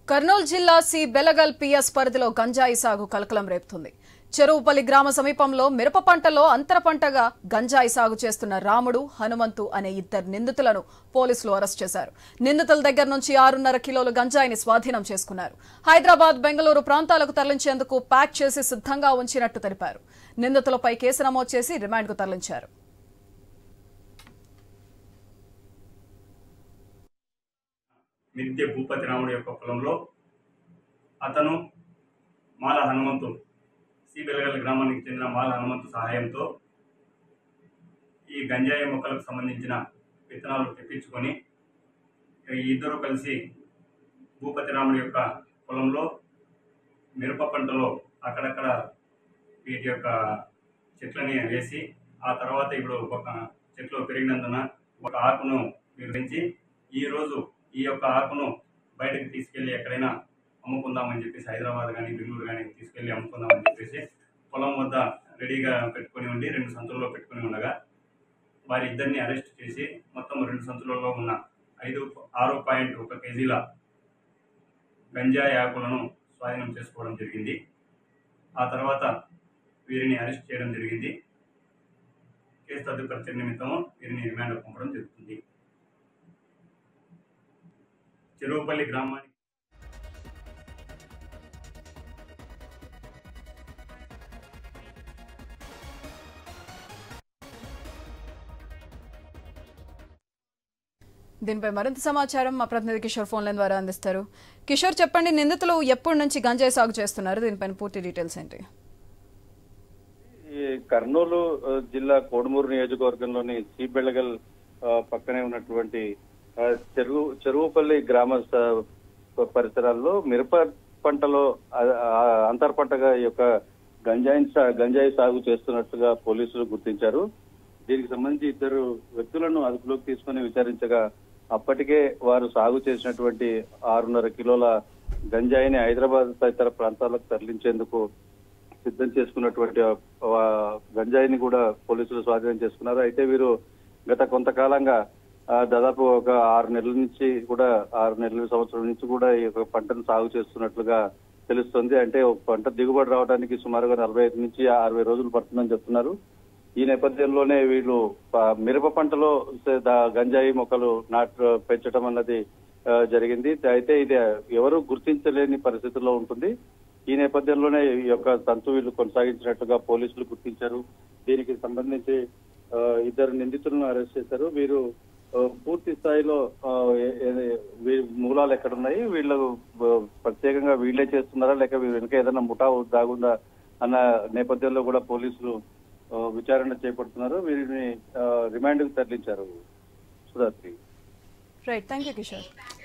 కర్నూలు జిల్లా C Belagal PS పరిధిలో గంజాయి సాగు కలకలం రేపుతుంది చెరువుపల్లి గ్రామ సమీపంలో మిరప పంటలో అంతర పంటగా గంజాయి సాగు చేస్తున్న రాముడు హనుమంతు అనే ఇద్దరు నిందితులను పోలీసులు అరెస్ట్ చేశారు నిందితుల దగ్గర నుంచి ఆరున్నర కిలోలు గంజాయిని స్వాధీనం చేసుకున్నారు హైదరాబాద్ బెంగళూరు ప్రాంతాలకు తరలించేందుకు ప్యాక్ చేసి సిద్ధంగా ఉంచినట్టు తెలిపారు నిందితులపై కేసు నమోదు చేసి రిమాండ్కు తరలించారు మిద్దె భూపతి రాముడు యొక్క పొలంలో అతను మాల హనుమంతు సి బెలగల్ గ్రామానికి చెందిన మాల హనుమంతు సహాయంతో ఈ గంజాయి మొక్కలకు సంబంధించిన విత్తనాలు తెప్పించుకొని ఈ ఇద్దరు కలిసి భూపతి రాముడి యొక్క పొలంలో మిరప పంటలో అక్కడక్కడ వీటి యొక్క చెట్లని వేసి ఆ తర్వాత ఇప్పుడు ఒక చెట్లు పెరిగినందున ఒక ఆకును వివరించి ఈ రోజు ఈ యొక్క ఆకును బయటకు తీసుకెళ్లి ఎక్కడైనా అమ్ముకుందామని చెప్పేసి హైదరాబాద్ కానీ బెంగళూరు కానీ తీసుకెళ్లి అమ్ముకుందామని చెప్పేసి పొలం వద్ద రెడీగా పెట్టుకొని ఉండి రెండు సంచుల్లో పెట్టుకొని ఉండగా వారి ఇద్దరిని అరెస్ట్ చేసి మొత్తం రెండు సంచులలో ఉన్న ఐదు ఆరు పాయింట్ ఒక కేజీల గంజాయి ఆకులను స్వాధీనం చేసుకోవడం జరిగింది ఆ తర్వాత వీరిని అరెస్ట్ చేయడం జరిగింది కేసు తదుపరి చర్య నిమిత్తం వీరిని రిమాండ్ పంపడం జరుగుతుంది చెరువుపల్లి గ్రామానికి దీనిపై మరింత సమాచారం మా ప్రతినిధి కిషోర్ ఫోన్ లైన్ ద్వారా అందిస్తారు కిషోర్ చెప్పండి నిందితులు ఎప్పటి నుంచి గంజాయి సాగు చేస్తున్నారు దీనిపైన పూర్తి డీటెయిల్స్ ఏంటి ఈ కర్నూలు ఆ, జిల్లా కోడుమూరు నియోజకవర్గంలోని శ్రీబెళగల్ ఆ, పక్కనే ఉన్నటువంటి ఆ, చెరువు చెరువుపల్లి గ్రామ స- పరిసరాల్లో మిరప పంటలో ఆ, ఆ, అంతర్ పంటగా ఈ యొక్క గంజాయి సా- గంజాయి సాగు చేస్తున్నట్టుగా పోలీసులు గుర్తించారు దీనికి సంబంధించి ఇద్దరు వ్యక్తులను అదుపులోకి తీసుకుని విచారించగా అప్పటికే వారు సాగు చేసినటువంటి ఆరున్నర కిలోల గంజాయిని హైదరాబాద్ తదితర ప్రాంతాలకు తరలించేందుకు సిద్ధం చేసుకున్నటువంటి ఆ, ఆ, గంజాయిని కూడా పోలీసులు స్వాధీనం చేసుకున్నారు అయితే వీరు గత కొంతకాలంగా ఆ, దాదాపు ఒక ఆరు నెలల నుంచి కూడా ఆరు నెలల సంవత్సరం నుంచి కూడా ఈ యొక్క పంటను సాగు చేస్తున్నట్లుగా తెలుస్తుంది అంటే ఒక పంట దిగుబడి రావడానికి సుమారుగా నలభై ఐదు నుంచి అరవై రోజులు పడుతుందని చెప్తున్నారు ఈ నేపథ్యంలోనే వీళ్ళు ప- మిరప పంటలో స- దా- గంజాయి మొక్కలు నాటు పెంచడం అన్నది ఆ, జరిగింది అయితే ఇది ఎవరు గుర్తించలేని పరిస్థితుల్లో ఉంటుంది ఈ నేపథ్యంలోనే ఈ యొక్క తంతు వీళ్ళు కొనసాగించినట్టుగా పోలీసులు గుర్తించారు దీనికి సంబంధించి ఆ, ఇద్దరు నిందితులను అరెస్ట్ చేశారు వీరు ఆ, పూర్తి స్థాయిలో ఆ, ఏ- ఏ- వీ- మూలాలు ఎక్కడున్నాయి వీళ్ళు ఆ, ప్రత్యేకంగా వీళ్ళే చేస్తున్నారా లేక వీరి వెనుక ఏదైనా ముఠా దాగుందా అన్న నేపథ్యంలో కూడా పోలీసులు ఆ, విచారణ చేపడుతున్నారు వీరిని రిమాండ్ కు తరలించారు Sudhatri right thank you Kishore